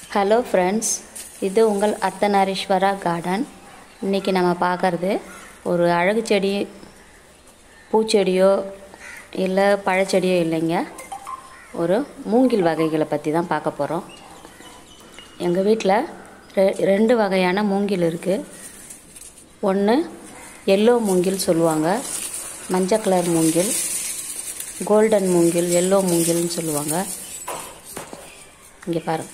hello friends இது உங்கள் Ardhanareeswara garden இன்றைக்கி நம்ம பார்க்குறது ஒரு அழகு செடி பூச்செடியோ இல்லை பழச்செடியோ இல்லைங்க ஒரு மூங்கில் வகைகளை பற்றி தான் பார்க்க போகிறோம் எங்கள் வீட்டில் ரெ ரெண்டு வகையான மூங்கில் இருக்குது ஒன்று எல்லோ மூங்கில் சொல்லுவாங்க மஞ்சள் கலர் மூங்கில் கோல்டன் மூங்கில் எல்லோ மூங்கில்னு சொல்லுவாங்க இங்கே பாருங்க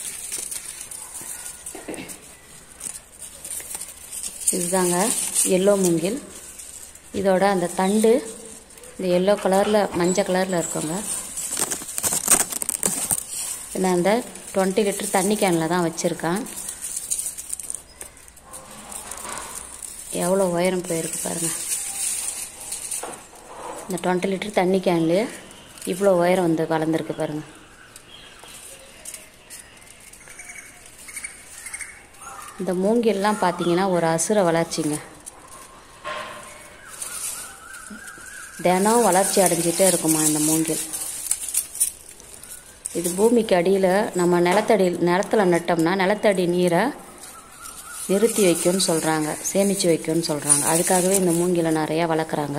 இதுதாங்க எல்லோ மூங்கில் இதோட அந்த தண்டு இந்த எல்லோ கலரில் மஞ்சள் கலரில் இருக்குங்க நான் அந்த டுவெண்ட்டி லிட்டர் தண்ணி கேனில் தான் வச்சுருக்கேன் எவ்வளோ உயரம் போயிருக்கு பாருங்கள் இந்த டுவெண்ட்டி லிட்டர் தண்ணி கேன்லேயே இவ்வளோ உயரம் வந்து வளர்ந்துருக்கு பாருங்கள் இந்த மூங்கில்லாம் பார்த்தீங்கன்னா ஒரு அசுர வளர்ச்சிங்க தினம் வளர்ச்சி அடைஞ்சிட்டே இருக்குமா இந்த மூங்கில் இது பூமிக்கு அடியில் நம்ம நிலத்தடி நிலத்தில் நட்டோம்னா நிலத்தடி நீரை நிறுத்தி வைக்கும்னு சொல்கிறாங்க சேமித்து வைக்கும்னு சொல்கிறாங்க அதுக்காகவே இந்த மூங்கிலை நிறையா வளர்க்குறாங்க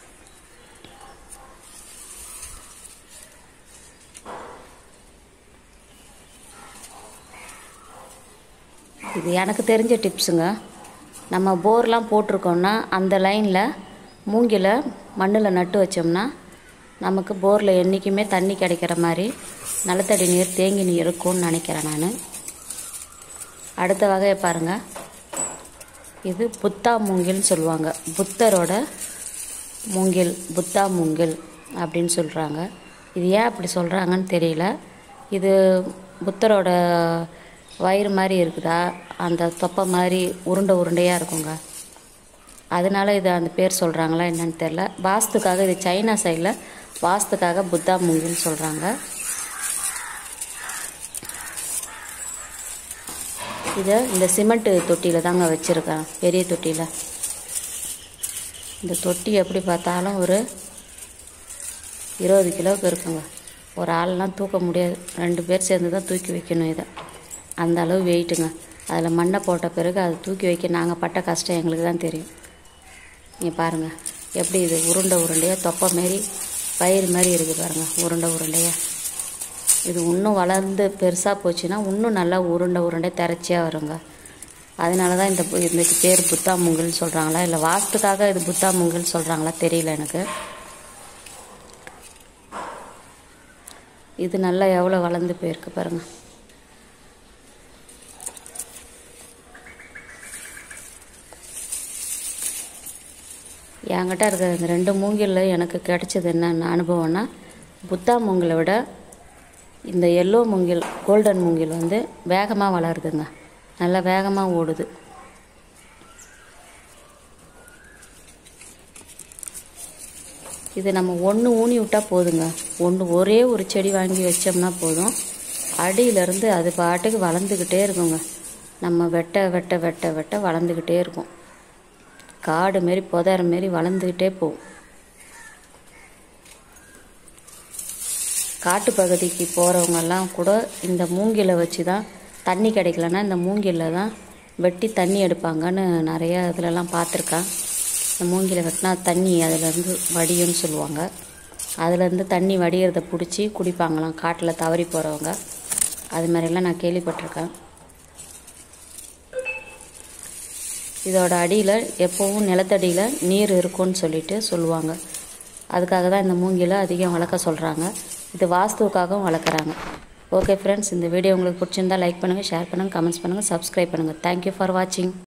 இது எனக்கு தெரிஞ்ச டிப்ஸுங்க நம்ம போர்லாம் போட்டிருக்கோம்னா அந்த லைனில் மூங்கில மண்ணில் நட்டு வச்சோம்னா நமக்கு போரில் என்றைக்குமே தண்ணி கிடைக்கிற மாதிரி நிலத்தடி நீர் தேங்கி நீர் இருக்கும்னு நினைக்கிறேன் நான் அடுத்த வகையை பாருங்கள் இது புத்தா மூங்கில்னு சொல்லுவாங்க புத்தரோட மூங்கில் புத்தா மூங்கில் அப்படின்னு சொல்கிறாங்க இது ஏன் அப்படி சொல்கிறாங்கன்னு தெரியல இது புத்தரோட வயிறு மாதிரி இருக்குதா அந்த தொப்பை மாதிரி உருண்டை உருண்டையாக இருக்குங்க அதனால இது அந்த பேர் சொல்கிறாங்களா என்னன்னு தெரில வாஸ்துக்காக இது சைனா சைடில் வாஸ்துக்காக புத்தா மூங்கில்னு சொல்கிறாங்க இதை இந்த சிமெண்ட்டு தொட்டியில் தாங்க வச்சுருக்கேன் பெரிய தொட்டியில் இந்த தொட்டி எப்படி பார்த்தாலும் ஒரு இருபது கிலோவுக்கு இருக்குங்க ஒரு ஆள்லாம் தூக்க முடியாது ரெண்டு பேர் சேர்ந்து தான் தூக்கி வைக்கணும் இதை அந்த அளவு வெயிட்டுங்க அதில் மண்ணை போட்ட பிறகு அதை தூக்கி வைக்க நாங்கள் பட்ட கஷ்டம் எங்களுக்கு தான் தெரியும் நீங்கள் பாருங்கள் எப்படி இது உருண்டை உருண்டையாக தொப்பை மாரி பயிர் மாதிரி இருக்குது பாருங்கள் உருண்டை உருண்டையாக இது இன்னும் வளர்ந்து பெருசாக போச்சுன்னா இன்னும் நல்லா உருண்டை உருண்டை திரச்சியாக வருங்க அதனால தான் இந்த இதுக்கு பேர் புத்தா மூங்கில்னு சொல்கிறாங்களா இல்லை வாஸ்துக்காக இது புத்தா மூங்கில்னு சொல்கிறாங்களா தெரியல எனக்கு இது நல்லா எவ்வளோ வளர்ந்து போயிருக்கு பாருங்கள் என்கிட்ட இருக்கிற இந்த ரெண்டு மூங்கிலில் எனக்கு கிடைச்சது என்னென்ன அனுபவம்னா புத்தா மூங்கிலை விட இந்த எல்லோ மூங்கில் கோல்டன் மூங்கில் வந்து வேகமாக வளருதுங்க நல்லா வேகமாக ஓடுது இது நம்ம ஒன்று ஊனி விட்டால் போதுங்க ஒன்று ஒரே ஒரு செடி வாங்கி வச்சோம்னா போதும் அடியிலேருந்து அது பாட்டுக்கு வளர்ந்துக்கிட்டே இருக்குங்க நம்ம வெட்ட வெட்ட வெட்ட வெட்ட வளர்ந்துக்கிட்டே இருக்கும் காடு மாரி புதற மாரி வளர்ந்துக்கிட்டே போகும் காட்டு பகுதிக்கு போகிறவங்கெல்லாம் கூட இந்த மூங்கிலை வச்சு தான் தண்ணி கிடைக்கலன்னா இந்த மூங்கிலில் தான் வெட்டி தண்ணி எடுப்பாங்கன்னு நிறையா இதிலலாம் பார்த்துருக்கேன் இந்த மூங்கிலை வெட்டினா தண்ணி அதிலேருந்து வடியும்னு சொல்லுவாங்க அதுலேருந்து தண்ணி வடிகிறத பிடிச்சி குடிப்பாங்களாம் காட்டில் தவறி போகிறவங்க அது மாதிரிலாம் நான் கேள்விப்பட்டிருக்கேன் இதோட அடியில் எப்போவும் நிலத்தடியில் நீர் இருக்கும்னு சொல்லிட்டு சொல்லுவாங்க அதுக்காக தான் இந்த மூங்கிலை அதிகம் வளர்க்க சொல்கிறாங்க இது வாஸ்துவுக்காகவும் வளர்க்குறாங்க ஓகே ஃப்ரெண்ட்ஸ் இந்த வீடியோ உங்களுக்கு பிடிச்சிருந்தா லைக் பண்ணுங்கள் ஷேர் பண்ணுங்கள் கமெண்ட்ஸ் பண்ணுங்கள் சப்ஸ்கிரைப் பண்ணுங்கள் தேங்க்யூ ஃபார் வாட்சிங்